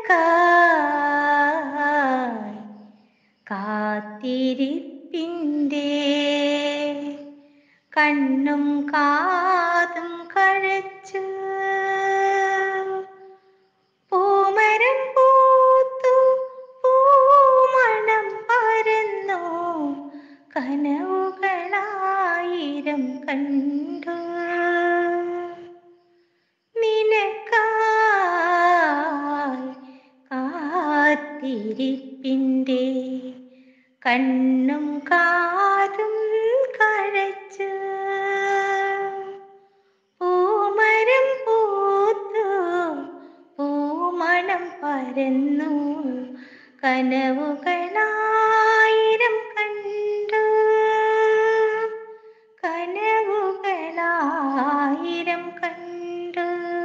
കാത്തിരിപ്പിൻ്റെ കണ്ണും കാതും കഴച്ചു പൂമരം പൂത്തു പൂമണം പരന്നു കനവുകളായിരം കണ്ടു നിനക്കായി കാത്തിരിപ്പിൻ്റെ കണ്ണും കാതും കഴച്ചു പൂമരം പൂത്തു പൂമണം പരന്നു കനവുകളായിരം കണ്ടു കനവുകളായിരം കണ്ടു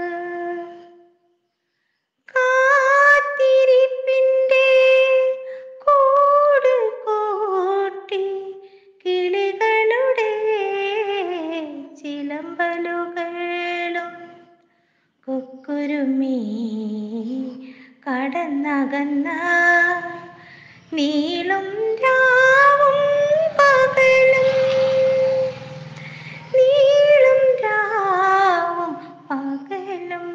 കാത്തിരിപ്പിൻ്റെ കൂട് കൂട്ടി കിളികളുടെ ചിലമ്പലുകളും കൊക്കുരുമി കടന്നകന്ന നീളും രാവും പകലും നീളും രാവും പകലും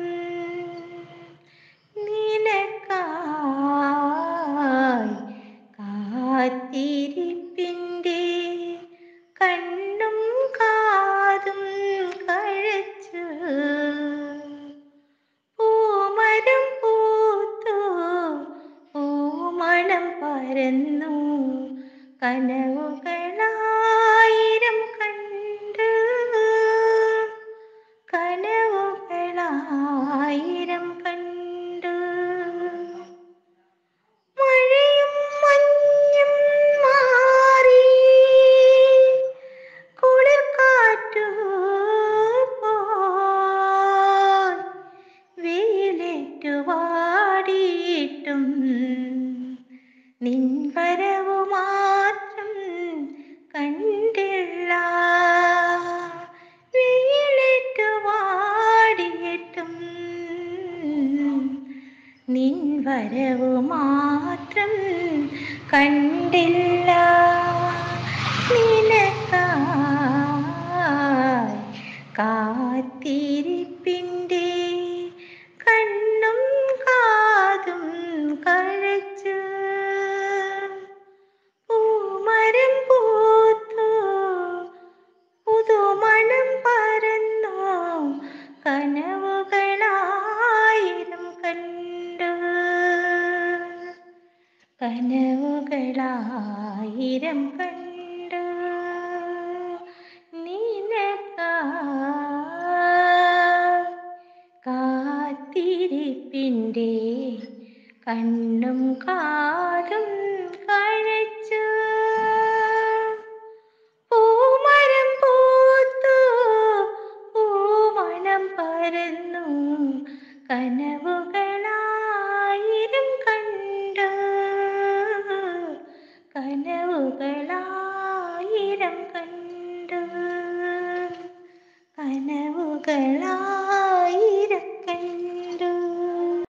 നിനക്കായി കാത്തിരിപ്പിൻ്റെ കണ്ണും കാതും കഴച്ചു പൂമരം പൂത്തു പൂമണം പരന്നു കനവുകളായിരം കണ്ട് കനവുകളായിരം കണ്ട് മഴയും മഞ്ഞും മാറി കുളിർ കാറ്റു പോയി വെയിലേറ്റു വാടിയിട്ടും നിൻ വരവു മാത്രം കണ്ടില്ല വെയിലേറ്റു വാടിയിട്ടും നിൻ വരവു മാത്രം കണ്ടില്ല നിനക്കായി കാത്തിരിപ്പിൻ്റെ കണ്ണും കാതും കഴച്ചു പൂമരം പൂത്തു പുതുമണം പരന്നു കനവുകളായിരം കണ്ടു കനവുകളായിരം കണ്ടു നിനക്കാ കാത്തിരിപ്പിൻ്റെ കണ്ണും കാതും കഴച്ചു പൂമരം പൂത്തു പൂമണം പരന്നു കനവുകളായിരം കണ്ടു കനവുകളായിരം കണ്ടു കനവുകളായിരം